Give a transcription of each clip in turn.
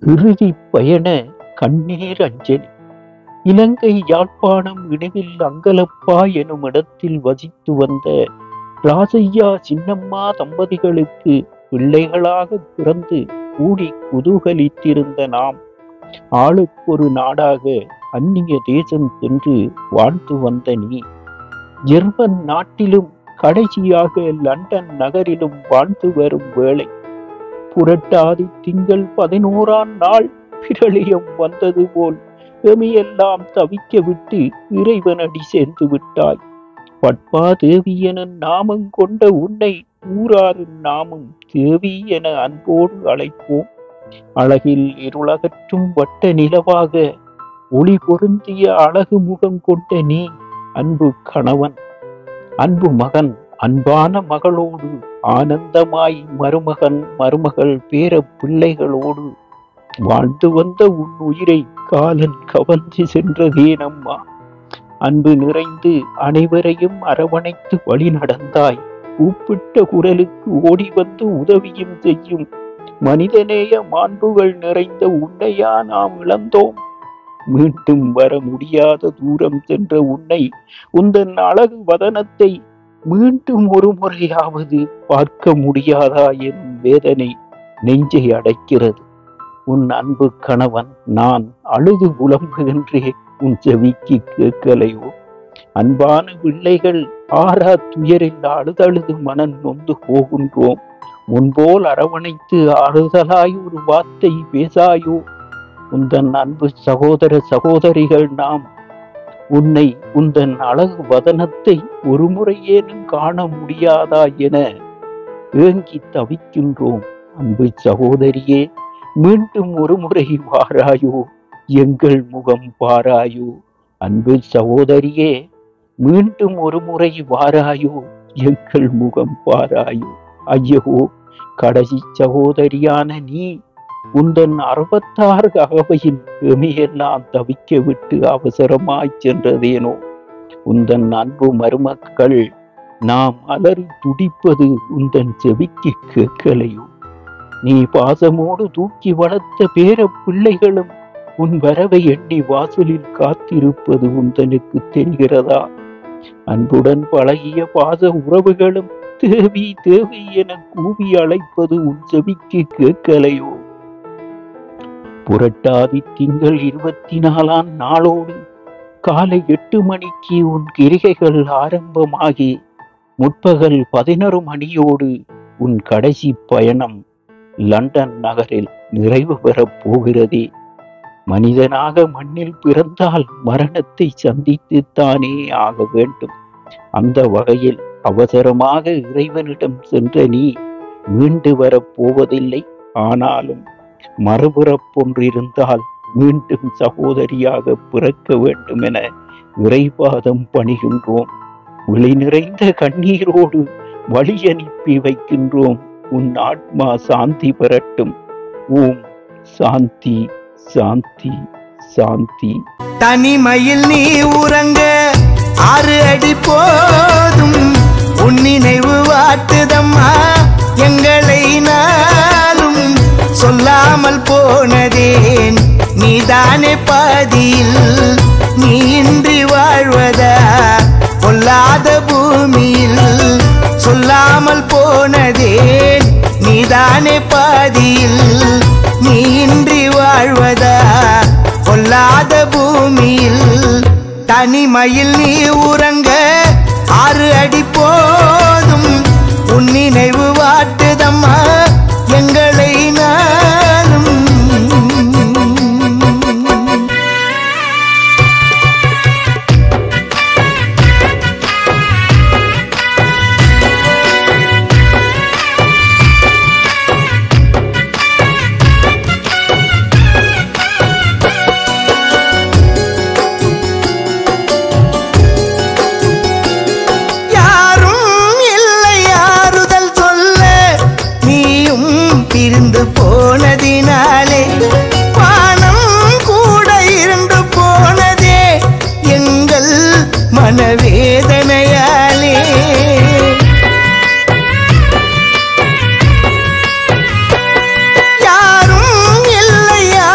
இறுதி பயண கண்ணீர் அஞ்சலி இலங்கை யாழ்ப்பாணம் இணைவில் அங்கலப்பா எனும் இடத்தில் வசித்து வந்த ராசையா சின்னம்மா தம்பதிகளுக்கு பிள்ளைகளாக பிறந்து கூடி குதூகலித்திருந்த நாம் ஆளுக்கொரு நாடாக அந்நிய தேசம் சென்று வாழ்ந்து வந்த நீ ஜெர்மன் நாட்டிலும் கடைசியாக லண்டன் நகரிலும் வாழ்ந்து வரும் வேளை புரட்டாதி திங்கள் பதினோராம் நாள் பிரளயம் வந்தது போல் எமையெல்லாம் தவிக்க விட்டு இறைவனடி சேர்ந்து விட்டாய் பட்பா தேவி என நாமம் கொண்ட உன்னை ஊராரும் நாமும் தேவி என அன்போடு அழைப்போம் அழகில் இருளகற்றும் வட்ட நிலவாக ஒளி பொருந்திய அழகு முகம் கொண்ட நீ அன்பு கணவன் அன்பு மகன் அன்பான மகளோடு ஆனந்தமாய் மருமகன் மருமகள் பேர பிள்ளைகளோடு வாழ்ந்து வந்த உன் உயிரை காலன் கவர்ந்து சென்றதேனம்மா அன்பு நிறைந்து அனைவரையும் அரவணைத்து வழி நடந்தாய் கூப்பிட்ட குரலுக்கு ஓடி வந்து உதவியும் செய்யும் மனிதநேய மாண்புகள் நிறைந்த உன்னையா நாம் இழந்தோம் மீண்டும் வர முடியாத தூரம் சென்ற உன்னை உந்தன் அழகு வதனத்தை மீண்டும் ஒரு முறையாவது பார்க்க முடியாதா எனும் வேதனை நெஞ்சை அடைக்கிறது உன் அன்பு கணவன் நான் அழுது புலம்புகின்றேன் உன் செவிக்கு கேட்கலையோ அன்பான பிள்ளைகள் ஆறா துயரில் அழுதழுது மனம் நொந்து போகின்றோம் முன்போல் அரவணைத்து ஆறுதலாய் ஒரு வார்த்தை பேசாயோ உந்தன் அன்பு சகோதர சகோதரிகள் நாம் உன்னை உந்தன் அழகு வதனத்தை ஒரு முறையேனும் காண முடியாதா என ஏங்கி தவிக்கின்றோம் அன்பு சகோதரியே மீண்டும் ஒரு முறை வாராயோ எங்கள் முகம் பாராயோ அன்பு சகோதரியே மீண்டும் ஒரு முறை வாராயோ எங்கள் முகம் பாராயோ ஐயோ கடைசி சகோதரியான நீ உந்தன் அறுபத்தாறு அகவையின் எமையெல்லாம் தவிக்க விட்டு அவசரமாய் சென்றதேனோ உந்தன் அன்பு மருமக்கள் நாம் அலறி துடிப்பது உந்தன் செவிக்கு கேட்கலையோ நீ பாசமோடு தூக்கி வளர்த்த பேர பிள்ளைகளும் உன் வரவை எண்ணி வாசலில் காத்திருப்பது உந்தனுக்கு தெரிகிறதா அன்புடன் பழகிய பாச உறவுகளும் தேவி தேவி என கூவி அழைப்பது உன் செவிக்கு கேட்கலையோ புரட்டாதி திங்கள் இருபத்தி நாலாம் நாளோடு காலை எட்டு மணிக்கு உன் கிரிகைகள் ஆரம்பமாகி முற்பகல் பதினொரு மணியோடு உன் கடைசி பயணம் லண்டன் நகரில் நிறைவு பெறப் போகிறதே மனிதனாக மண்ணில் பிறந்தால் மரணத்தை சந்தித்துத்தானே ஆக வேண்டும் அந்த வகையில் அவசரமாக இறைவனிடம் சென்ற நீ மீண்டு வரப் போவதில்லை ஆனாலும் மறுபுறப்பொன்றிருந்தால் மீண்டும் சகோதரியாக பிறக்க வேண்டும் என இறைபாதம் பணிகின்றோம் விழி நிறைந்த கண்ணீரோடு வழி அனுப்பி வைக்கின்றோம் உன் ஆத்மா சாந்தி பெறட்டும் ஓம் சாந்தி சாந்தி சாந்தி தனிமையில் நீ உறங்க ஆறு அடி போதும் உன் நினைவு வாட்டுதம்மா எங்களை நாளும் சொல்லாமல் போனதேன் நீதானே பாதியில் நீ இன்றி வாழ்வதா பொல்லாத பூமியில் சொல்லாமல் போனதேன் நீதானே பாதியில் நீ இன்றி வாழ்வதா பொல்லாத பூமியில் தனிமையில் நீ உறங்க ஆறு அடி போதும் உன் நினைவு வாட்டுதம்மா எங்களை நாளும் யாரும் இல்லை ஆறுதல் சொல்ல நீயும் பிரிந்து போனதினாலே வானம் கூட இருந்து போனதே எங்கள் மனவேதனையாலே யாரும் இல்லை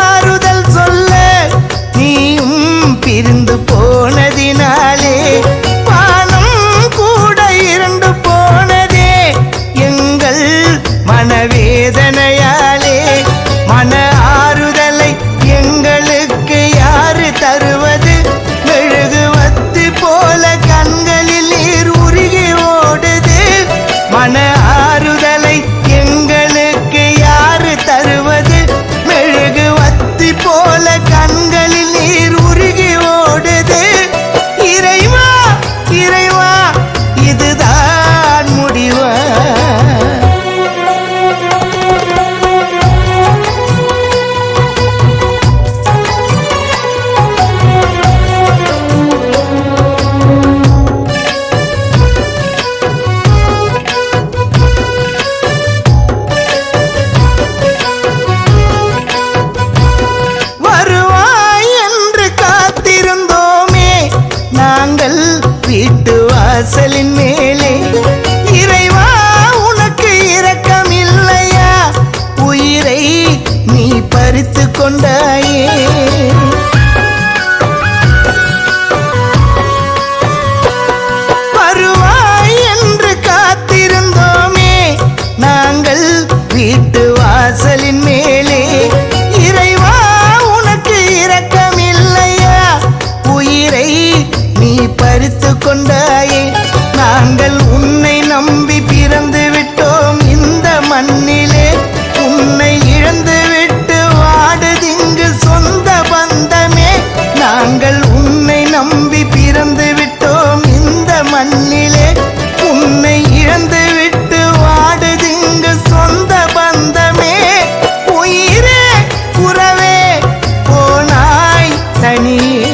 வாசலின் மேலே இறைவா உனக்கு இரக்கமில்லையா உயிரை நீ பறித்து கொண்டாயே நாங்கள் உன்னை நம்பி பிறந்து விட்டோம் இந்த மண்ணிலே உன்னை இழந்து விட்டு வாடுதிங்கு சொந்த பந்தமே நாங்கள் உன்னை நம்பி பிறந்து விட்டோம் இந்த மண்ணிலே உன்னை இழந்து விட்டு வாடுதிங்கு சொந்த பந்தமே உயிரே உறவே போனாய் தனியே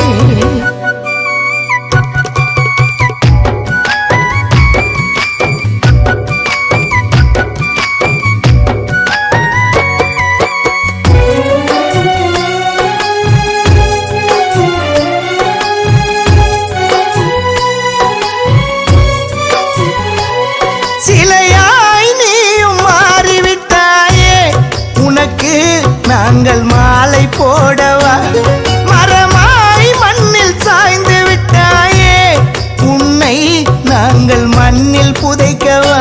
சிலையாய் நீயும் மாறிவிட்டாயே உனக்கு நாங்கள் மாலை போடவா மரமாய் மண்ணில் சாய்ந்து விட்டாயே உன்னை நாங்கள் மண்ணில் புதைக்கவா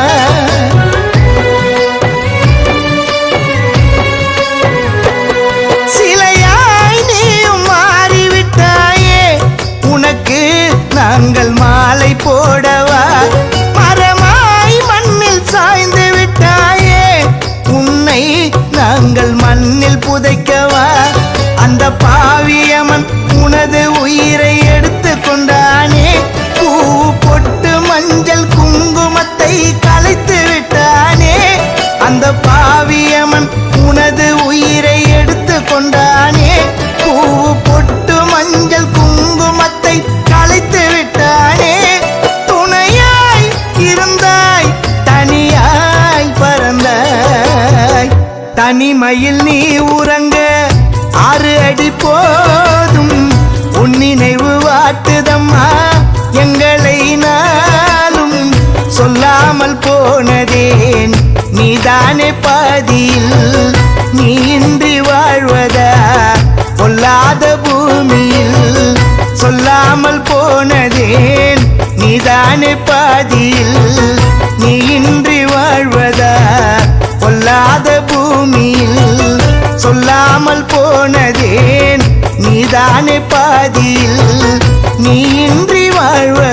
சிலையாய் நீயும் மாறிவிட்டாயே உனக்கு நாங்கள் மாலை போடவா மரமாய் மண்ணில் சாய்ந்து விட்டாயே உன்னை நாங்கள் மண்ணில் புதைக்கவா அந்த பாவியமன் உனது உயிரை எடுத்து கொண்டானே பூ பொட்டு மஞ்சள் குங்குமத்தை கலைத்து விட்டானே அந்த பாவியமன் உனது உயிரை எடுத்து கொண்டானே பூ பொட்டு மஞ்சள் குங்குமத்தை கலைத்து விட்டானே துணையாய் இருந்தாய் தனியாய் பறந்தாய் தனிமையில் நீ உறங்க ஆறு அடி போதும் உன் நினைவு வாட்டுதம்மா எங்களை நாளும் சொல்லாமல் போனதேன் நீதானே பாதியில் நீ இன்றி வாழ்வதா பொல்லாத பூமியில் சொல்லாமல் போனதேன் நீதானே பாதியில் நீ இன்றி வாழ்வதா பொல்லாத பூமியில் சொல்லாமல் போனதேன் நீதானே பாதியில் நீ இன்றி வாழ்வதா